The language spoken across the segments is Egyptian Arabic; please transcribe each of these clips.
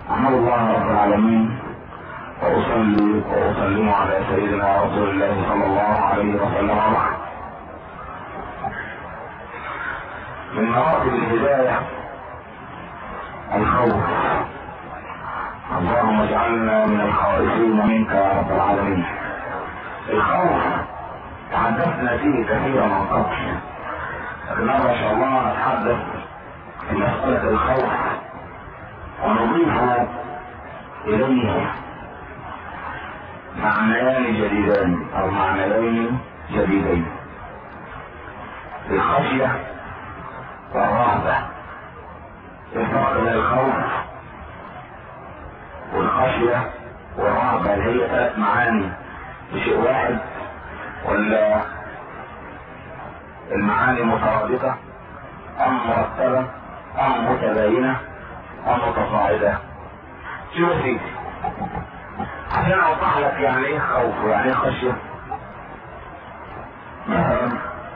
أحمد الله رب العالمين وأصلي وأسلم على سيدنا رسول الله صلى الله عليه وسلم وبعد من مراتب الهداية الخوف اللهم اجعلنا من الخائفين منك يا رب العالمين الخوف تحدثنا فيه كثيرا من قبل لكن ان شاء الله نتحدث في مسألة الخوف ونضيف اليه معنيان جديدان او معنيين جديدين الخشية والرهبة الفرق بين الخوف والخشية والرهبة اللي هي ثلاث معاني بشيء واحد ولا المعاني مترابطة أم مرتبة أم متباينة أم متصاعدة شوف يا سيدي عشان أوضح لك يعني إيه خوف ويعني إيه خشية مثلا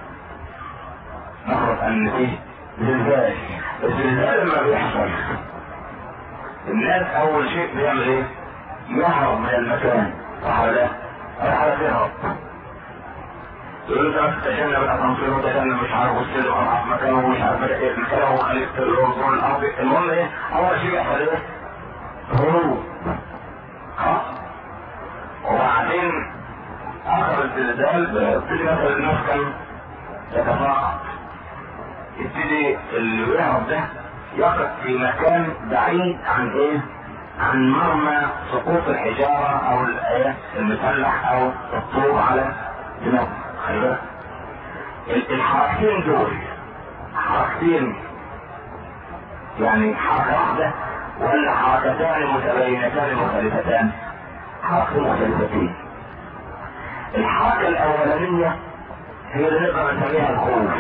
نفرض أن فيه زلزال الزلزال لما بيحصل الناس أول شيء بيعمل إيه؟ يهرب من المكان صح ولا لا؟ على تهرب يقول لك تشنى بالاسانسير وتشنى مش عارف والسلم اضعف مكانه ومش عارف ايه مكانه وخليفه العنصر الارضي المهم ايه اول شيء يحصل ايه؟ هروب خلاص وبعدين اخر الزلزال بيبتدي مثلا الناس كان يتفاقم يبتدي اللي يهرب ده يقف في مكان بعيد عن ايه؟ عن مرمى سقوط الحجارة او الايه المسلح او الطوب على دماغه خلي بالك الحركتين دول حركتين يعني حركة واحدة ولا حركتان متباينتان مختلفتان حركتين مختلفتين الحركة الأولانية هي اللي نقدر نسميها الخوف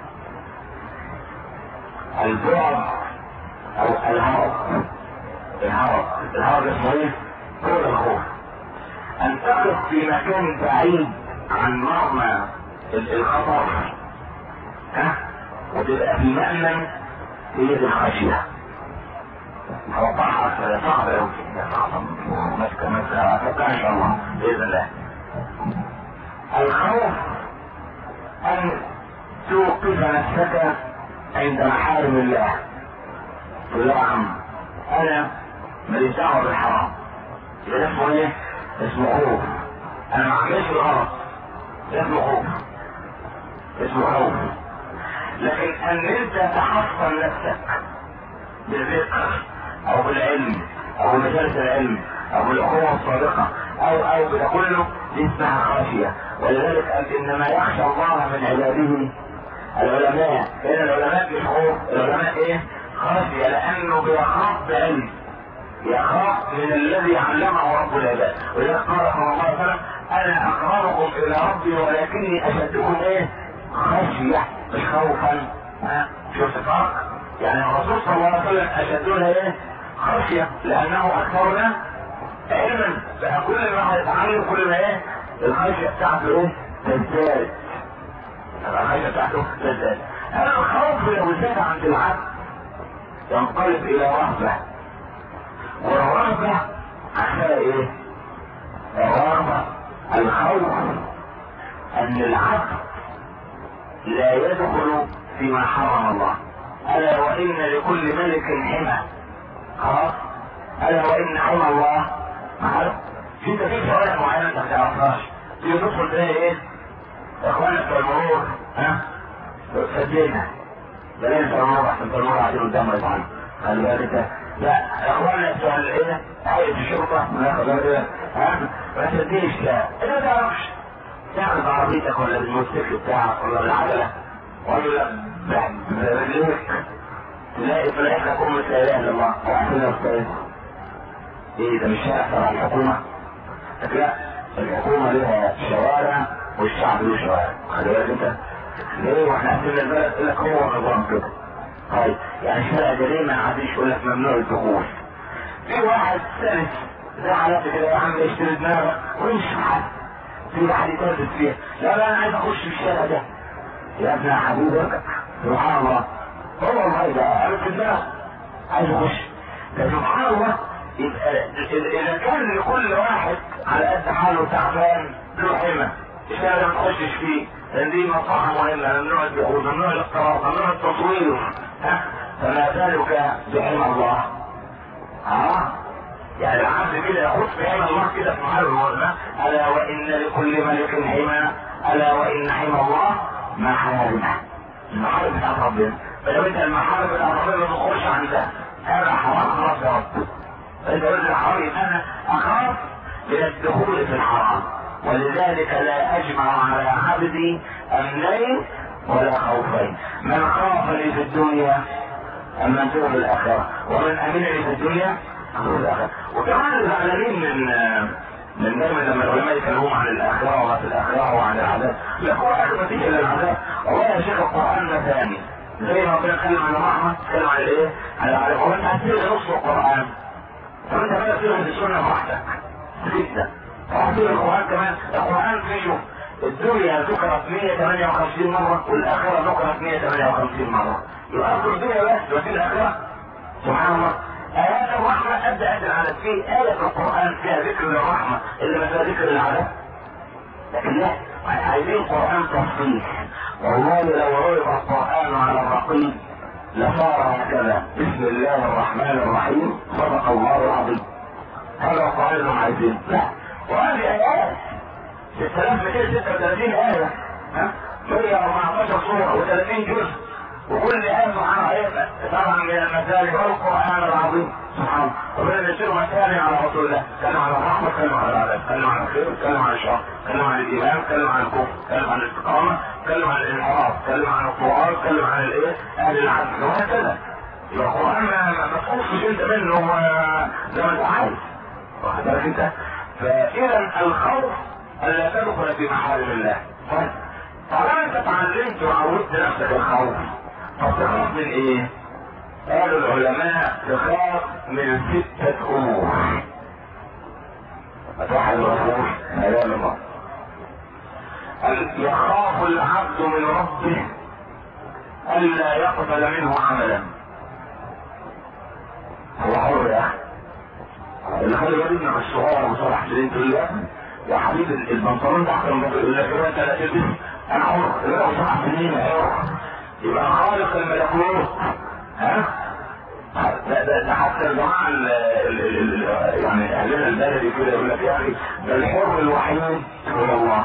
البعد أو الهرب الهرب الهرب اسمه ايه؟ هو الخوف أن تقف في مكان بعيد عن مرمى الخطر ها وتبقى في مأمن هي دي الخشية هوضحها صعبة أوي صعبة ماسكة ماسكة أتوقع إن شاء الله بإذن الله الخوف أن توقف نفسك عند محارم الله تقول يا عم أنا ماليش دعوة بالحرام يبقى اسمه إيه؟ اسمه خوف أنا ما عملش الغلط اسمه خوف اسمه خوف لكن ان انت تحصن نفسك بالذكر او بالعلم او بمجالس العلم او بالاخوة الصادقة او او بده كله دي اسمها خاشية ولذلك قال انما يخشى الله من عباده العلماء لان العلماء مش خوف العلماء ايه خاشية لانه بيخاف بعلم يخاف من الذي علمه رب العباد ولذلك قال صلى الله عليه وسلم انا اقربكم الى ربي ولكني اشدكم ايه خشية مش خوفا ها شفت الفرق يعني الرسول صلى الله عليه وسلم اشدنا ايه خشية لانه اكثرنا علما بقى كل ما هيتعلم كل ما ايه الخشية بتاعته ايه تزداد الخشية بتاعته تزداد هذا الخوف لو زاد عند العبد ينقلب الى رهبة والرهبة عشان ايه الرهبة الخوف ان العبد لا يدخل فيما حرم الله الا وان لكل ملك حمى خلاص الا وان حمى الله معروف في انت في شوارع معينه انت ما تعرفهاش تيجي تدخل تلاقي ايه اخوانك بتوع المرور ها سجلنا بلاش بتوع المرور عشان بتوع المرور قاعدين قدام يطعنوا خلي بالك انت لا اخواننا بتوع الايه عايز الشرطه ناخد ها ما تديش لا انت ما تعرفش تعرف عربيتك ولا بالموتوسيكل بتاعك ولا بالعجله ولا برجليك تلاقي في لك أمة لا إله إلا الله وأحسن أستاذ إيه ده مش شارع تبع الحكومة؟ لا الحكومة لها شوارع والشعب له شوارع خلي بالك أنت ليه واحنا قسمنا البلد يقول لك هو نظام كده طيب يعني شارع جريمة ما حدش يقول لك ممنوع الدخول في واحد سلس زي حالاتي كده يا عم يشتري دماغك ويمشي معاك في واحد يتردد فيها لا لا انا عايز اخش في الشارع ده يا ابن حبيبك سبحان الله هو والله ده قالت الله عايز اخش ده سبحان الله اذا كان لكل واحد على قد حاله تعبان له حمى الشارع ما تخشش فيه لان دي مصلحه مهمه ممنوع الدخول ممنوع الاختراق ممنوع التصوير ها فما بالك بحمى الله اه يعني العبد كده يخش في حمى الله كده في محل الوزن الا وان لكل ملك حمى الا وان حمى الله محارمه المحارم بتاعت ربنا فلو انت المحارم بتاعت ربنا ما تخش عندها هذا حرام خلاص يا رب فانت قلت الحرام انا اخاف من الدخول في الحرام ولذلك لا اجمع على عبدي امنين ولا خوفين من خافني في الدنيا امنته في الاخره ومن امنني في الدنيا امنته في الاخره وكمان زعلانين من من دايما لما العلماء يتكلمون عن الاخره وما في الاخره وعن العذاب لا هو اخر نتيجه للعذاب والله يا شيخ القران مثاني زي ما ربنا اتكلم عن الرحمه اتكلم عن الايه؟ عن العذاب هو انت هتلغي نص القران فانت بقى تلغي السنه براحتك جدا وهتلغي القران كمان القران فيه شوف الدنيا ذكرت 158 مرة والآخرة ذكرت 158 مرة يبقى الدنيا بس وفي الآخرة سبحان الله آيات الرحمة قد قد العدد في آية في القرآن فيها ذكر للرحمة اللي ما فيها ذكر للعدد لكن لا عايزين قرآن تفصيل والله لو عرض القرآن على الرقيب لصار هكذا بسم الله الرحمن الرحيم صدق الله العظيم هذا القرآن اللي هم عايزينه لا وهذه آيات 6236 آية ها 114 سورة و30 جزء وكل آية سبحان الله طبعا من المثالي والقرآن العظيم سبحان الله ربنا يصير مثالي على رسول الله كلم عن الرحمة كلم عن العذاب كلم عن الخير كلم عن الشر كلم عن الإيمان كلم عن الكفر كلم عن الاستقامة كلم عن الانحراف كلم عن القرآن كلم عن الايه أهل العدل وهكذا يبقى القرآن ما تخصش انت منه زي ما انت عايز واخد بالك انت فإذا الخوف ألا تدخل في محارم الله طيب طالما انت اتعلمت وعودت نفسك الخوف طب تخاف من ايه؟ قالوا العلماء تخاف من ستة امور فتوحد الرسول ايام الله يخاف العبد من ربه الا يقبل منه عملا هو حر يا اخي اللي خلي بالك من الصغار وصالح سليم تقول له يا حبيبي البنطلون تحت البنطلون يقول لك هو انت لا تلبس انا حر لو صح سنين حر يبقى خالق الملكوت ها ده ده ده حتى الجماعه يعني اهلنا البلدي كده يقول لك يا اخي ده الحر الوحيد هو الله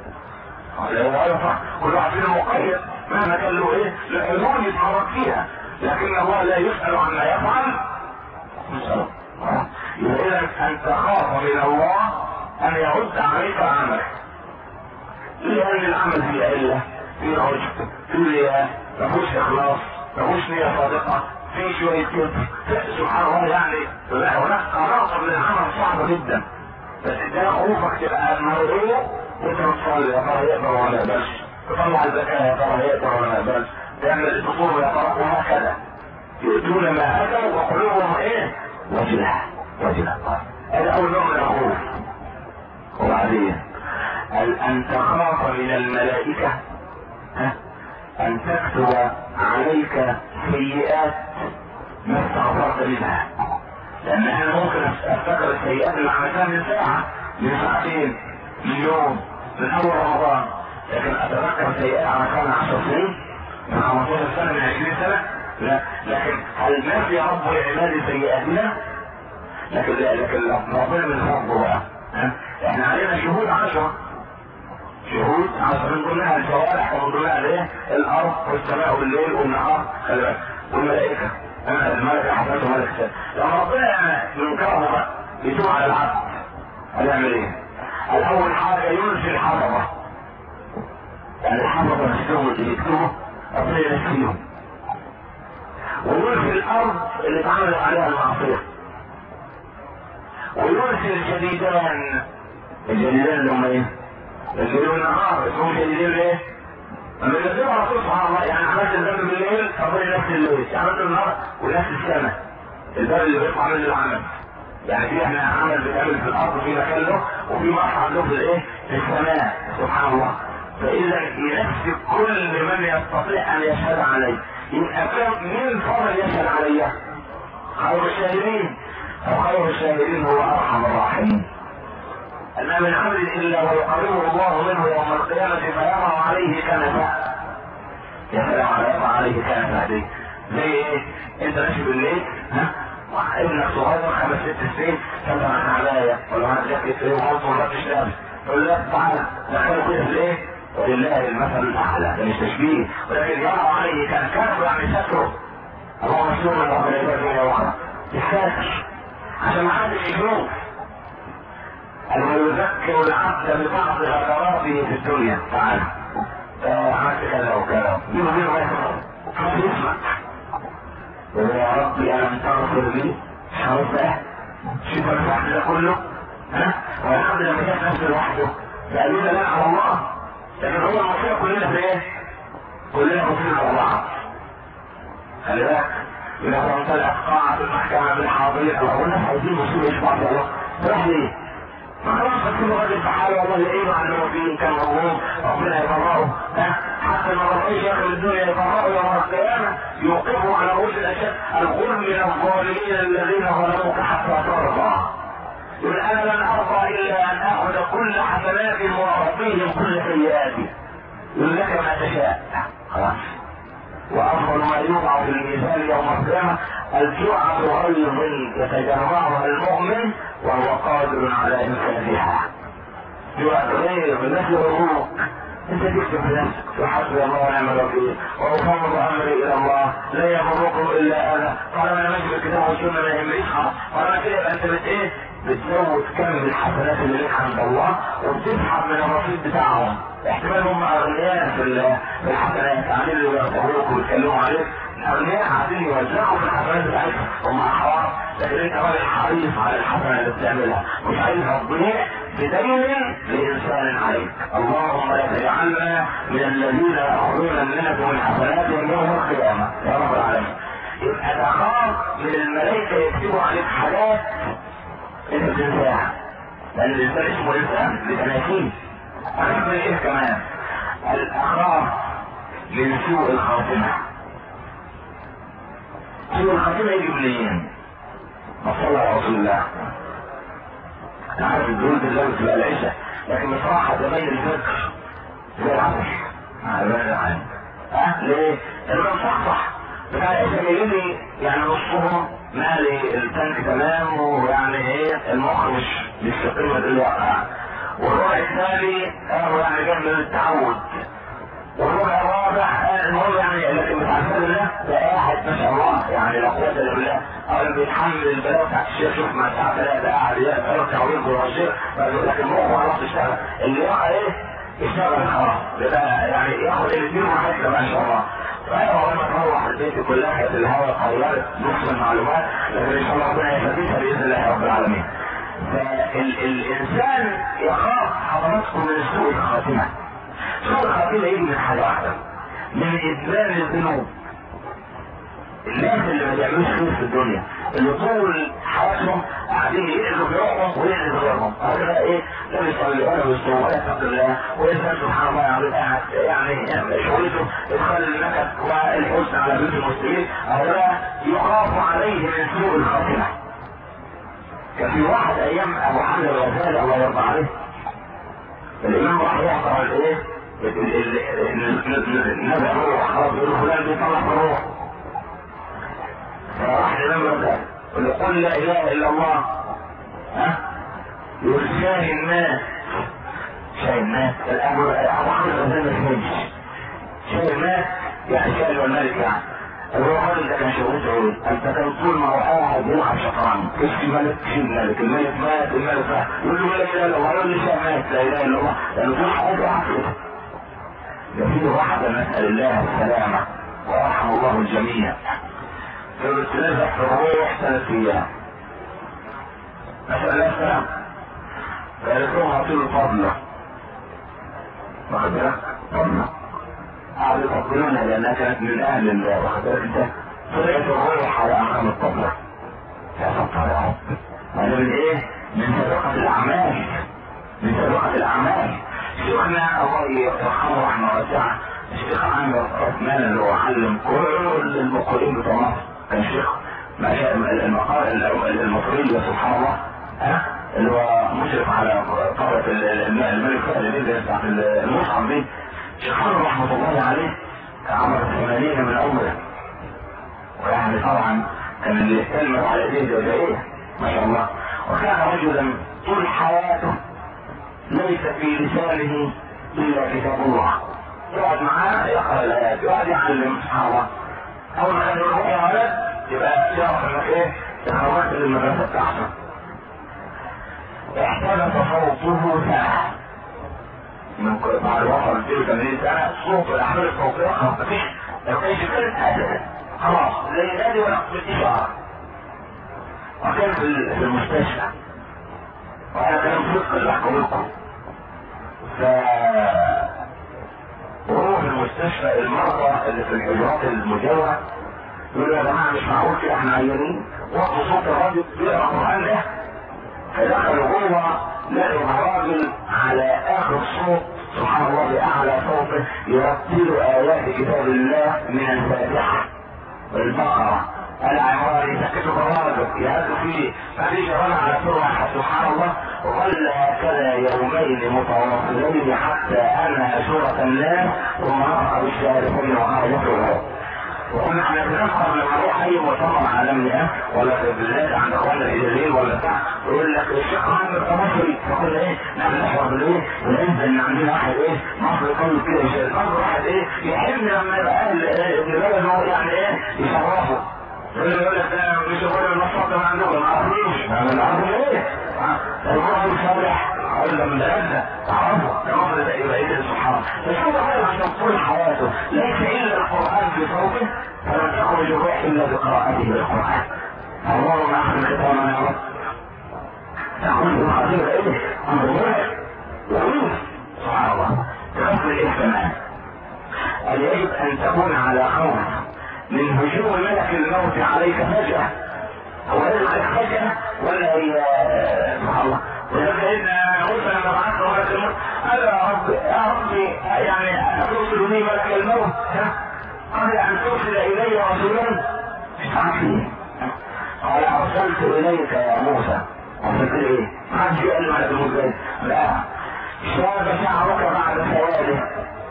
كل واحد فينا مقيد مهما كان له ايه الحلول يتحرك فيها لكن الله لا يسال عما يفعل يسال يبقى اذا ان تخاف من الله ان يرد عليك عملك لان العمل فيه عله فيه عجب فيه رياء ما فيهوش اخلاص ما فيهوش نيه صادقه في شويه كذب سبحان الله يعني هناك قرارة من العمل صعبه جدا بس ده خوفك تبقى مرعوب وانت بتصلي يا ترى يقدر ولا ما يقدرش تطلع الزكاه يا ترى يقدر ولا ما يقدرش تعمل الفطور يا ترى وهكذا يؤتون ما اتوا وقلوبهم ايه؟ وجله وجله هذا اول نوع من الخوف وبعدين ان تخاف من الملائكه ها ان تكتب عليك سيئات ما استغفرت منها لان انا ممكن افتكر السيئات اللي عملتها من ساعه من ساعتين من يوم من اول رمضان لكن اتذكر سيئات عملتها من 10 سنين من 15 سنه من 20 سنه لا لكن هل نفي رب العباد سيئاتنا؟ لكن لا لكن ربنا من فضله بقى احنا علينا شهود عشرة شهود عشرة من ضمنها الجوارح ومن ضمنها الايه؟ الارض والسماء والليل والنهار خلي بالك والملائكه الملائكه حفظته ملك لما ربنا من كرمه بقى يتوب على العبد هنعمل ايه؟ الاول حاجه ينسي الحفظه يعني الحفظه نفسهم اللي يكتبوا ربنا ينسيهم وينسي الارض اللي اتعملت عليها المعصيه ويرسل الجديدان الجديدان اللي هم ايه؟ الليل والنهار اسمهم جديدين ليه؟ لما ينزلوا على طول سبحان الله يعني عملت الذنب بالليل ربنا نفس الليل عملت النهار ونفس السنه الباب اللي بيطلع من العمل يعني في احنا عمل بيتعمل في الارض في مكان له وفي مرحله له في الايه؟ في السماء سبحان الله فاذا ينفي كل من يستطيع ان يشهد عليه يبقى كم مين فضل يشهد علي؟ خير الشاهدين وخير الشاهدين هو ارحم الراحمين ما من عمل الا ويقربه الله منه يوم القيامه فيرى عليه كنفا يا سلام على يرى عليه كنفا دي زي ايه انت ماشي بالليل ها ابنك صغير خمس ست سنين كان معاك عبايه ولا معاك جاكيت ايه وخلص ولا مش لابس تقول له تعالى دخله كده في ايه؟ ولله المثل الاعلى ده مش تشبيه ولكن يرى عليه كان كان يعني ستره اللهم استر من رب العباد من وراء الساتر عشان ما حدش يشوف المذكر العبد ببعض غدراته في الدنيا تعالى عملت كذا وكذا بينه وبينه ما يسمع يسمع يا ربي الم تغفر لي شرط ده شوف الفحم ده كله ها والحمد لله كان نفسه لوحده قالوا لا على الله لكن هو المصير كلنا في ايه؟ كلنا مصير على بعض خلي بالك إذا كنت الأفقاع في المحكمة بالحاضرين أو قلنا عايزين مصير إيش بعض الله راح ليه؟ ما خلاص كل راجل في حاله والله ايه مع الموجودين كان مظلوم ربنا يبرئه ها حتى ما ربنا ياخذ الدنيا يبرئه يوم القيامه يوقفه على رؤوس الاشياء الغل من الظالمين الذين ظلموك حتى ترضى يقول انا لن ارضى الا ان اخذ كل حسناتي واعطيهم كل سيئاتي يقول لك ما تشاء خلاص وافضل ما يوضع في الميزان يوم القيامه الجرعه غيظ يتجرعها المؤمن وهو قادر على انفاذها جرعه غيظ نفي الروح انت تكتب بنفسك وحسبي الله ونعم الوكيل وافوض امري الى الله لا يضركم الا انا قال انا ماشي بالكتاب والسنه ما يهمنيش قال انا كده يبقى انت بت ايه؟ بتزود كم الحسنات اللي لك عند الله وبتسحب من الرصيد بتاعهم احتمال هم اغنياء في في الحسنات عاملين اللي بيعتبروك ويتكلموا عليك الاغنياء عايزين يوزعوا في الحسنات بتاعتهم هم احرار لكن انت راجل حريص على الحسنه اللي بتعملها مش عايزها تضيع بدين لانسان عليك اللهم لا تجعلنا من الذين ياخذون منك من حسناتهم يوم القيامه يا رب العالمين يبقى تخاف من الملائكه يكتبوا عليك حاجات انت بتنساها لان الانسان اسمه انسان بتناسيه اخاف من ايه كمان الاخاف من سوء الخاتمه سوء الخاتمه يجي منين؟ صلى على رسول الله انا عارف الدول بالله بتبقى العشاء لكن بصراحه زمان الفجر زي العصر على عني ها ليه؟ لانه صحصح بتاع العشاء جايين لي يعني نصهم مالي التانك تمام ويعني ايه المخ مش مش في قمه الواقع والربع الثاني هو يعني جاي من التعود والربع الرابع المهم يعني لكن بتاع الله ده قاعد ما شاء الله يعني لا قوه الا بالله او بيتحمل البلاوه بتاعت الشيخ شوف ما ساعه ثلاثه قاعد يركع وينزل على الشيخ لكن مخه خلاص يشتغل اللي يقع ايه يشتغل خلاص يبقى يعني ياخد الاثنين وحاجه ما شاء الله فايوه لما تروح البيت كلها كانت الهواء قررت نص المعلومات لكن ان شاء الله ربنا يثبتها باذن الله رب العالمين. فالانسان يخاف حضراتكم من سوء الخاتمه. سوء الخاتمه يجي من حاجه واحده من ادمان الذنوب. الناس اللي ما بيعملوش خير في الدنيا اللي طول حياتهم قاعدين يأذوا غيرهم ويأذوا غيرهم هذا ايه لا بيصلي ولا بيصوم ولا يتقي الله ويسال سبحان الله يعني قاعد يعني شغلته ادخال النكد والحزن على بيوت المسلمين هؤلاء يخاف عليه من سوء الخاتمه كان في واحد ايام ابو حمد الغزالي الله يرضى عليه الامام راح يحضر الايه نزع روح خلاص يقول فلان بيطلع الروح فراح الامام الغزالي يقول له قل لا اله الا الله ها يقول شاهي الناس شاهي الناس الامر ابو حمد الغزالي ما فهمش شاهي الناس يعني شاهي الملك يعني الراجل ده كان شغلته ايه؟ انت كان طول ما هو قاعد يلعب شطرنج اسم ملك شيل ملك الملك مات الملك مات يقول له لا اله الا الله يقول لي مات لا اله الا الله لانه في حاجه عقله ده في واحده نسال الله السلامه ورحم الله الجميع كانت تنزح في الروح ثلاث ايام نسال الله السلامه قالت لهم اعطوا الفضله واخد بالك؟ فضله قعدوا يفضلونها لانها كانت من اهل الله واخد بالك انت طلعت الروح على امام الطبلة يا ستار يا رب هذا من ايه؟ من سابقة الاعمال من سابقة الاعمال شيخنا الله يرحمه رحمه واسعة الشيخ عامر عثمان اللي هو علم كل المقرئين بتوع مصر كان شيخ المقال المصري سبحان الله ها اللي هو مشرف على طبقة الملك فهد اللي بتاعت المصحف دي شيخان رحمة الله عليه عمر الثمانين من عمره ويعني طبعا كان اللي يتكلم على ايديه جزائيه ما شاء الله وكان رجلا طول حياته ليس في لسانه الا كتاب الله يقعد معاه يقرا الايات يقعد يعلم سبحان الله اول ما كان يروح يا ولد يبقى يعرف انك ايه تخرجت للمدرسه بتاعته احتبس صوته ساعه من بعد وصل 82 سنه صوت الاحمال الصوتيه خلاص مفيش ما كانش كده خلاص لا ينادي ولا بالاشاره وكان في المستشفى وانا كان صدق اللي احكم لكم ف وهو في المستشفى المرضى اللي في الحجرات المجاورة يقولوا يا جماعة مش معقول كده احنا عيانين وقفوا صوت الراجل بيقرا القرآن ده فدخلوا جوه لقوا الراجل على آخر صوت سبحان الله بأعلى صوته يرتل آيات كتاب الله من الفاتحة والبقرة العمران يسكتوا الراجل يهدوا فيه ففي رمى على سرعة سبحان الله وظل هكذا يومين متواصلين حتى انهى سورة الناس ثم نطق بالشهادتين وخرجته وكنا احنا بنفكر لما نروح اي مؤتمر عالمي ولا في البلاد عند اخواننا الاداريين ولا بتاع يقول لك الشيخ محمد ده مصري تقول ايه نعمل نحضر بالايه وننزل ان عندنا واحد ايه مصري كله كده يشيل مصر واحد ايه يحب لما يبقى اهل ابن بلده يعني ايه يشرفه يقول لك ده مش يقول النصارى ما عندهم ما عرفوش ما عرفوش ايه الرجل صالح ولا من الأدنى تعرفه كمصر ده يبقى إيه سبحان فشوف هذا عشان طول حياته ليس إلا القرآن في صوته فلم تخرج الروح إلا بقراءته للقرآن اللهم أحسن ختامنا يا رب تقول الخطير إيه أمر مرعب وعيوب سبحان الله تغفل الإحسان أن يجب أن تكون على خوف من هجوم ملك الموت عليك فجأة هو عليك فجأة ولا هي سبحان الله سيدنا موسى لما بعث له ملك الموت قال يا رب يا ربي يعني ترسل لي ملك الموت قبل ان ترسل الي رسولا مش عارف ايه قال ارسلت اليك يا موسى ارسلت ايه؟ ما حدش قال لي ملك الموت لا شاب شعرك بعد سواده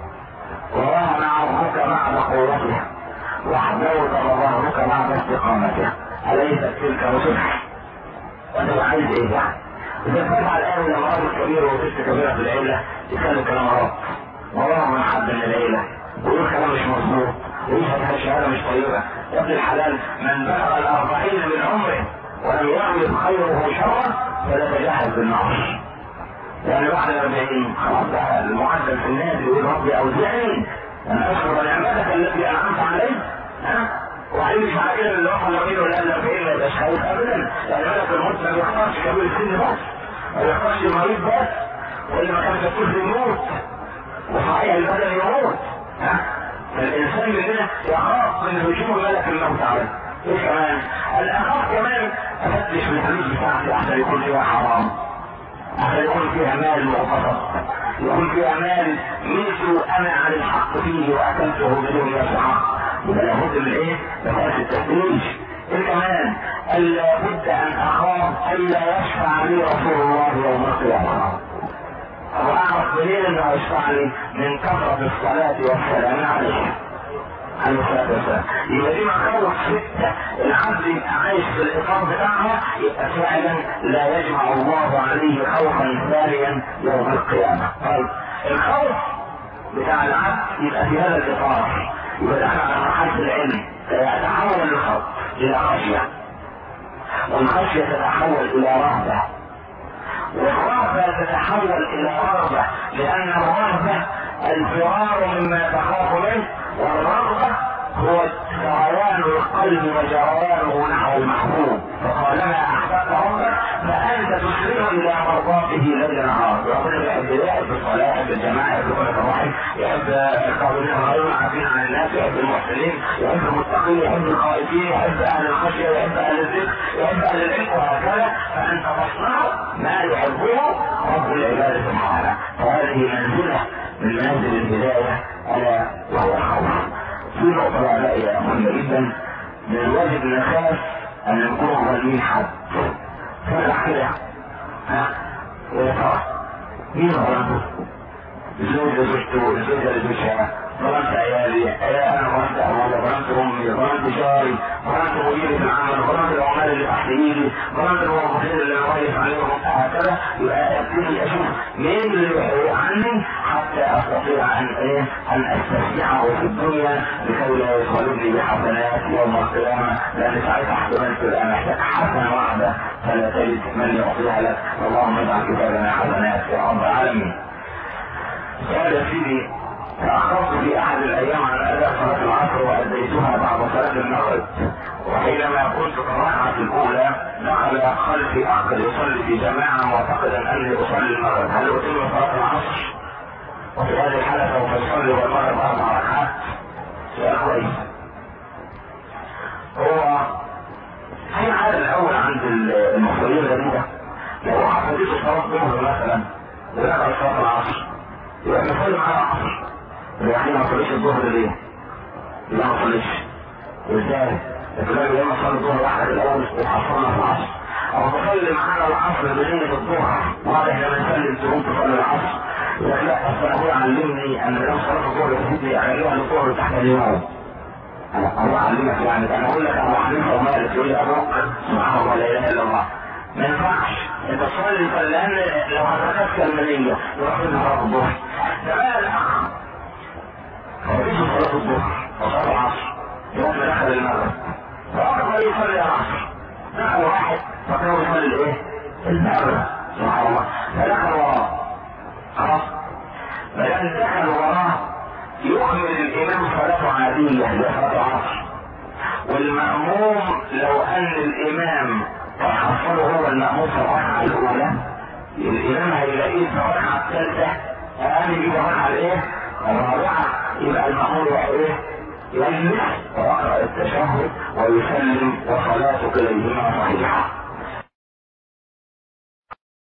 ورهن عرضك بعد قوته وحدوت ظهرك بعد استقامته اليست تلك رسلك وانا عايز ايه يعني اذا فتح الان الى مرض كبير وست كبيره في العيله يتكلم كلام غلط وراه من حد من العيله ويقول كلام مش مظبوط ويشهد شهاده مش طيبه يا ابن الحلال من بلغ الاربعين من عمره ولم يعمل خيره شرا فلا تجاهل بالنار يعني بعد الاربعين خلاص بقى المعدل في الناس يقول ربي اوزعني ان اشكر نعمتك التي انعمت علي ها وعليه مش على كده اللي وصل لغيره ولا الاربعين ما يبقاش خايف ابدا يعني ملك الموت ما بيختارش كبير السن بس ما بيختارش المريض بس واللي ما كانش يكون يموت وصحيح البدن يموت ها فالانسان مننا يخاف من هجوم ملك الموت عليه ايه كمان؟ الاخاف كمان افتش في الفلوس بتاعتي احسن يكون فيها حرام احسن يكون فيها مال مغتصب يكون فيها مال ملت انا عن الحق فيه واكلته بدون يصحى يبقى لابد من ايه؟ مسألة التفتيش ايه كمان؟ الا بد ان اخاف الا يشفع لي رسول الله يوم القيامة واعرف منين انه يشفع لي من كثرة الصلاة والسلام عليه عليه الصلاة والسلام يبقى دي مخاوف ستة العبد يبقى عايش في الإطار بتاعها يبقى فعلا لا يجمع الله عليه خوفا ثانيا يوم القيامة طيب الخوف بتاع العبد يبقى في هذا الإطار يبقى دخل على مرحلة العلم فيتحول الخوف إلى خشية والخشية تتحول إلى رهبة والرهبة تتحول إلى رغبة لأن الرهبة الفرار مما تخاف منه والرغبة هو سريان القلب وجريانه نحو المحبوب فطالما احببت ربك فانت تسير الى مرضاته ليل نهار ربنا يحب يحب الصلاه يحب الجماعه يحب كل الرحم يحب القائمين الغيرون عارفين عن الناس يحب المحسنين يحب المتقين يحب الخائفين يحب اهل الخشيه يحب اهل الذكر يحب اهل العلم وهكذا فانت تصنع ما يحبه رب العباد سبحانه وهذه منزله من منازل الهدايه الا وهو الخوف في نقطة رأي مهمة جدا من الواجب نخاف ان نكون ظالمين حد فرح كده ها يا ترى مين ظلمه؟ زوج زوجته زوجة لزوجها ظلمت عيالي انا ظلمت ابويا ظلمت امي ظلمت جاري ظلمت مديري في العمل ظلمت العمال اللي تحت ايدي ظلمت الموظفين اللي انا واقف عليهم هكذا يبقى ابتدي اشوف مين اللي يحيي عني حتى استطيع ان ايه ان استشيعه في الدنيا لكي لا يطالبني بحسنات يوم القيامه لان ساعتها احتملت الان محتاج حسنه واحده فلا تجد من يعطيها لك اللهم اجعل كتابنا حسنات يا رب العالمين قال سيدي تأخرت في أحد الأيام عن أداء صلاة العصر وأديتها بعد صلاة المغرب وحينما كنت في الركعة الأولى دخل خلفي أخ يصلي في جماعة معتقدا أني أصلي المغرب هل أتم صلاة العصر؟ وفي هذه الحالة سوف يصلي والمغرب أربع ركعات سؤال كويس هو في العادة الأول عند المصريين غريبة لو حصلت صلاة الظهر مثلا ودخل صلاة العصر يبقى نصلي معاه العصر يعني ما صليش الظهر ليه؟ لا ما صليش ازاي؟ الكلام يوم صلي الظهر واحد الاول وحصلنا في العصر او تصلي معانا العصر بنية الظهر واضح لما نسلم تقوم تصلي العصر يقول لا اصل ابويا علمني ان لو صلاه الظهر يفيدني اعملوها للظهر تحت اليوم الله علمك يعني انا اقول لك ابو حنيفه ومالك يقول لي ابوك سبحان الله لا اله الا الله ما ينفعش انت تصلي لان لو هتكسر المنيه يروح لنا صلاه الظهر ده الاخ فوجد صلاة الظهر وصلاة العصر يوم دخل المغرب فأخذ يصلي العصر دخل واحد فكان يصلي ايه؟ المغرب سبحان الله فدخل وراه خلاص فلما دخل وراه يكمل الإمام صلاته عادية لصلاة العصر والمأموم لو أن الإمام تحصله هو المأموم في الركعة الأولى الإمام هيلاقيه في الركعة الثالثة أقل يجيب الركعة الإيه؟ الرابعة يبقى المأمور ايه؟ يجلس ويقرأ التشهد ويسلم وصلاته كليهما صحيحة